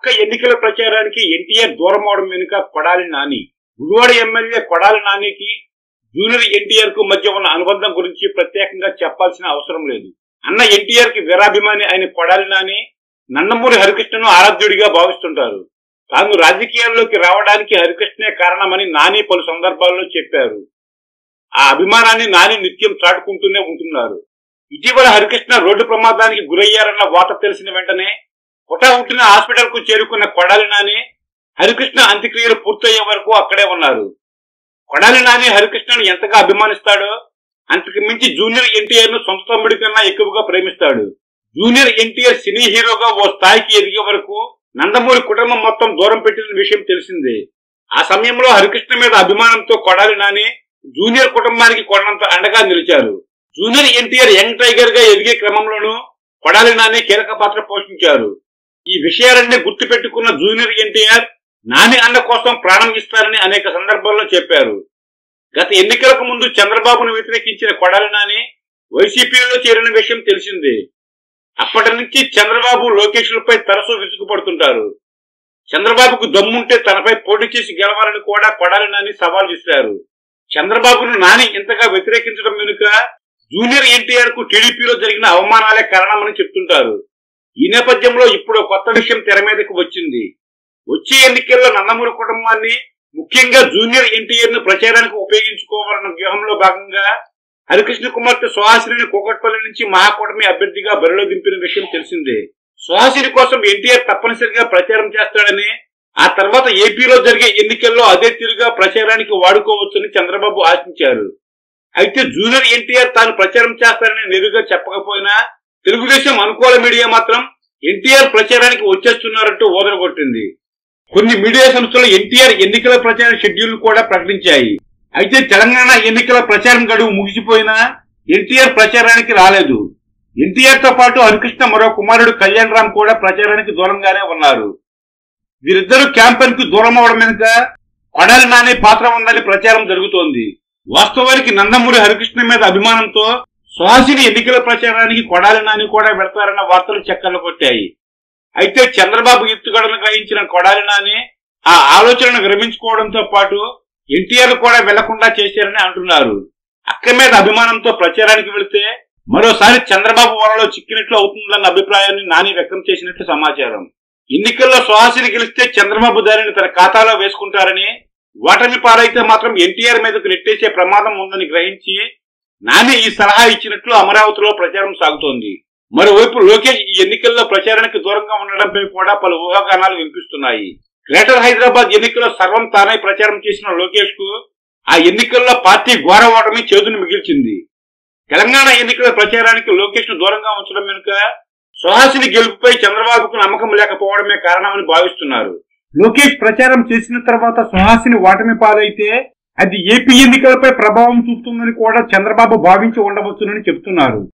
ఎన్నికల ప్రచారానికి ఎన్టీఆర్ దూరం అవడం వెనుక కొడాలి నాని గుడివాడ ఎమ్మెల్యే కొడాలి నానికి జూనియర్ ఎన్టీఆర్ కు మధ్య ఉన్న అనుబంధం గురించి ప్రత్యేకంగా చెప్పాల్సిన అవసరం లేదు అన్న ఎన్టీఆర్ కి వీరాభిమాని అయిన కొడాలి నాని నందమూరి హరికృష్ణను ఆరాధ్యుడిగా భావిస్తుంటారు తాను రాజకీయాల్లోకి రావడానికి హరికృష్ణే కారణమని నాని పలు సందర్భాల్లో చెప్పారు ఆ అభిమానాన్ని నాని నిత్యం చాటుకుంటూనే ఉంటున్నారు ఇటీవల హరికృష్ణ రోడ్డు ప్రమాదానికి గురయ్యారన్న వార్త తెలిసిన వెంటనే హుటాహుటిన హాస్పిటల్ కు చేరుకున్న కొడాలి నాని హరికృష్ణ అంత్యక్రియలు పూర్తయ్యే వరకు అక్కడే ఉన్నారు కొడాలి నాని హరికృష్ణను ఎంతగా అభిమానిస్తాడో అంతకు మించి జూనియర్ ఎన్టీఆర్ ను సొంత తమ్ముడి కన్నా ఎక్కువగా ప్రేమిస్తాడు జూనియర్ ఎన్టీఆర్ సినీ హీరోగా ఓ స్థాయికి ఎదిగే వరకు నందమూరి కుటుంబం మొత్తం దూరం పెట్టిన విషయం తెలిసిందే ఆ సమయంలో హరికృష్ణ మీద అభిమానంతో కొడాలి నాని జూనియర్ కుటుంబానికి కొన్నంత అండగా నిలిచారు జూనియర్ ఎన్టీఆర్ యంగ్ టైగర్ గా ఎదిగే క్రమంలోనూ కొడాలి నాని కీలక పాత్ర పోషించారు ఈ విషయాలన్నీ గుర్తు పెట్టుకున్న జూనియర్ ఎన్టీఆర్ నాని అన్న కోసం ప్రాణం ఇస్తారని అనేక సందర్భాల్లో చెప్పారు గత ఎన్నికలకు ముందు చంద్రబాబును వ్యతిరేకించిన కొడాలి నాని వైసీపీలో చేరిన విషయం తెలిసిందే అప్పటి నుంచి చంద్రబాబు లోకేష్లపై తరచూ విసుగుపడుతుంటారు చంద్రబాబుకు దమ్ముంటే తనపై పోటీ చేసి గెలవాలని కూడా కొడాలి నాని సవాల్ విసిరారు చంద్రబాబును నాని ఇంతగా వ్యతిరేకించడం వెనుక జూనియర్ ఎన్టీఆర్ కు టీడీపీలో జరిగిన అవమానాలే కారణమని చెప్తుంటారు ఈ నేపథ్యంలో ఇప్పుడు కొత్త విషయం తెర మీదకు వచ్చింది వచ్చే ఎన్నికల్లో నందమూరి కుటుంబాన్ని ముఖ్యంగా జూనియర్ ఎన్టీఆర్ ను ప్రచారానికి ఉపయోగించుకోవాలన్న వ్యూహంలో భాగంగా హరికృష్ణ కుమార్తె సుహాసిని కూకట్పల్లి నుంచి మహాకూటమి అభ్యర్థిగా బరిలో దింపిన విషయం తెలిసిందే సుహాసిని కోసం ఎన్టీఆర్ తప్పనిసరిగా ప్రచారం చేస్తాడని ఆ తర్వాత ఏపీలో జరిగే ఎన్నికల్లో అదే తీరుగా ప్రచారానికి వాడుకోవచ్చని చంద్రబాబు ఆశించారు అయితే జూనియర్ ఎన్టీఆర్ తాను ప్రచారం చేస్తారని నేరుగా చెప్పకపోయినా తెలుగుదేశం అనుకూల మీడియా మాత్రం ఎన్టీఆర్ ప్రచారానికి వచ్చేస్తున్నారంటూ ఓదరగొట్టింది కొన్ని మీడియా సంస్థలు ఎన్టీఆర్ ఎన్నికల ప్రచార షెడ్యూల్ కూడా ప్రకటించాయి అయితే తెలంగాణ ఎన్నికల ప్రచారం గడువు ముగిసిపోయినా ఎన్టీఆర్ ప్రచారానికి రాలేదు ఎన్టీఆర్ తో పాటు హరికృష్ణ మరో కుమారుడు కళ్యాణ్ రామ్ కూడా ప్రచారానికి దూరంగానే ఉన్నారు వీరిద్దరూ క్యాంపెయిన్ కు దూరం అవడం వెనుక కొడాలి నాని పాత్ర ఉందని ప్రచారం జరుగుతోంది వాస్తవానికి నందమూరి హరికృష్ణ మీద అభిమానంతో సుహాసిని ఎన్నికల ప్రచారానికి కొడాలి నాని కూడా పెడతారన్న వార్తలు చక్కర్లు కొట్టాయి అయితే చంద్రబాబు ఎత్తుగడను గ్రహించిన కొడాలి నాని ఆ ఆలోచనను విరమించుకోవడంతో పాటు ఎన్టీఆర్ కూడా వెళ్లకుండా చేశారని అంటున్నారు అక్క మీద అభిమానంతో ప్రచారానికి వెళితే మరోసారి చంద్రబాబు వలలో చిక్కినట్లు అవుతుందన్న అభిప్రాయాన్ని నాని వ్యక్తం చేసినట్లు సమాచారం ఎన్నికల్లో సుహాసిని గెలిస్తే చంద్రబాబు దానిని తన ఖాతాలో వేసుకుంటారని ఓటమి పాలైతే మాత్రం ఎన్టీఆర్ మీదకు నెట్టేసే ప్రమాదం ఉందని గ్రహించి నాని ఈ సలహా ఇచ్చినట్లు అమరావతిలో ప్రచారం సాగుతోంది మరోవైపు లోకేష్ ఈ ఎన్నికల్లో ప్రచారానికి దూరంగా ఉండడంపై కూడా పలు ఊహాగానాలు వినిపిస్తున్నాయి గ్రేటర్ హైదరాబాద్ ఎన్నికల్లో సర్వం తానై ప్రచారం చేసిన లోకేష్ కు ఆ ఎన్నికల్లో పార్టీ ఘోర ఓటమి చేదును మిగిల్చింది తెలంగాణ ఎన్నికల ప్రచారానికి లోకేష్ ను దూరంగా ఉంచడం వెనుక సుహాసిని గెలుపుపై చంద్రబాబుకు నమ్మకం లేకపోవడమే కారణమని భావిస్తున్నారు లోకేష్ ప్రచారం చేసిన తర్వాత సుహాసిని ఓటమి పాలైతే అది ఏపీ ఎన్నికలపై ప్రభావం చూపుతుందని కూడా చంద్రబాబు భావించి ఉండవచ్చునని చెబుతున్నారు